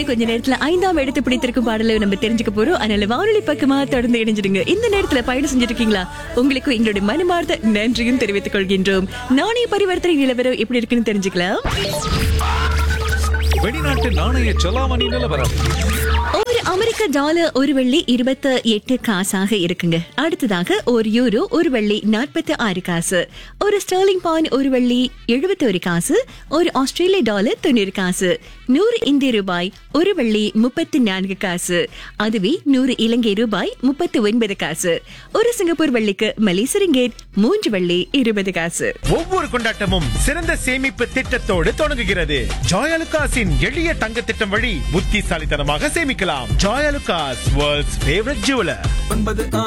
கொஞ்ச நேரத்துல ஐந்தாம் இடத்தை பிடித்திருக்கும் பாடலை நம்ம தெரிஞ்சுக்க போறோம் அதனால வானொலி பக்கமா தொடர்ந்து இணைஞ்சிடுங்க இந்த நேரத்துல பயணம் செஞ்சுட்டு இருக்கீங்களா உங்களுக்கு எங்களுடைய மனமார்ந்த நன்றியும் தெரிவித்துக் கொள்கின்றோம் நாணய பரிவர்த்தனை நிலவரம் எப்படி இருக்குன்னு தெரிஞ்சுக்கலாம் வெளிநாட்டு நாணய செலாவணி நிலவரம் ஒரு அமெரிக்க டாலர் ஒரு வெள்ளி இருபத்தி எட்டு காசாக இருக்குங்க அடுத்ததாக ஒரு யூரோ ஒரு வெள்ளி நாற்பத்தி ஆறு காசு ஒரு ஸ்டெர்லிங் பாயிண்ட் ஒரு வெள்ளி எழுபத்தி ஒரு காசு ஒரு ஆஸ்திரேலிய டாலர் தொண்ணூறு காசு நூறு இந்திய ரூபாய் ஒரு வெள்ளி முப்பத்தி நான்கு காசு அதுவே நூறு இலங்கை ரூபாய் முப்பத்தி ஒன்பது காசு ஒரு சிங்கப்பூர் வெள்ளிக்கு மலேசிய ரிங்கேட் மூன்று வெள்ளி இருபது காசு ஒவ்வொரு கொண்டாட்டமும் சிறந்த சேமிப்பு திட்டத்தோடு தொடங்குகிறது ஜாயலுகாஸின் எளிய தங்க திட்டம் வழி புத்திசாலித்தனமாக சேமிக்கலாம் ஜாயலுகாஸ் வேர்ல்ட்ஸ் ஃபேவரட் ஜுவலர் ஒன்பது